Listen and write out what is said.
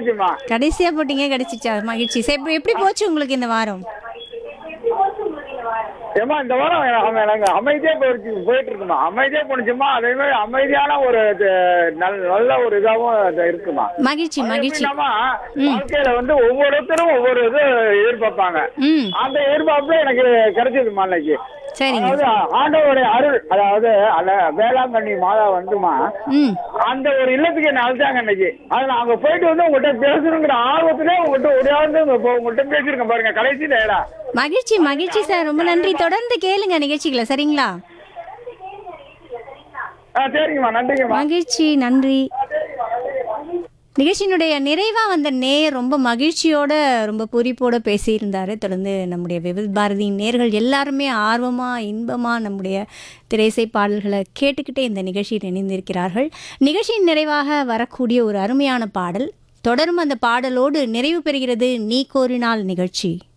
கிடைச்சிச்சுமா கடைசியா போட்டீங்க கிடைச்சிச்சா மகிழ்ச்சி சரி இப்ப எப்படி போச்சு உங்களுக்கு இந்த வாரம் ஏமா இந்த வாரம் அவன் எனக்கு அமைதியா போயிடுச்சு போயிட்டு இருக்குமா அமைதியா போனுச்சுமா அதே மாதிரி அமைதியான ஒரு இது, நல்ல நல்ல ஒரு இதாவும் அது இருக்குமா மகிழ்ச்சி மகிழ்ச்சி எப்படின்னாமா, வாழ்க்கையில வந்து ஒவ்வொருத்தரும் ஒவ்வொரு இது எதிர்பார்ப்பாங்க ம் அந்த எதிர்பார்ப்புல எனக்கு கிடைச்சதுமா இன்னைக்கு சரிங்க அதாவது ஆண்டவருடைய அருள் அதாவது அல்ல வேளாங்கண்ணி மாதா வந்துமா ம் அந்த ஒரு இல்லத்துக்கு என்ன அழைச்சாங்க இன்னைக்கு அது நான் அங்க போயிட்டு வந்து உங்கள்கிட்ட பேசணுங்கிற ஆர்வத்திலே உங்கள்கிட்ட ஒடியாந்து உங்கள்கிட்ட பேசியிருக்கேன் பாருங்க கடைசி நேரா மகிழ்ச்சி மகிழ்ச்சி சார் ரொம்ப நன்றி தொடர்ந்து கேளுங்க நிகழ்ச்சிகளை சரிங்களா ஆ சரிங்கம்மா நன்றிங்கம்மா மகிழ்ச்சி நன்றி நிகழ்ச்சியினுடைய நிறைவா வந்த நேர் ரொம்ப மகிழ்ச்சியோட ரொம்ப பூரிப்போட பேசியிருந்தாரு தொடர்ந்து நம்முடைய விவித் பாரதியின் நேர்கள் எல்லாருமே ஆர்வமா இன்பமா நம்முடைய திரைசை பாடல்களை கேட்டுக்கிட்டே இந்த நிகழ்ச்சியில் இணைந்திருக்கிறார்கள் நிகழ்ச்சியின் நிறைவாக வரக்கூடிய ஒரு அருமையான பாடல் தொடரும் அந்த பாடலோடு நிறைவு பெறுகிறது நீ கோரினால் நிகழ்ச்சி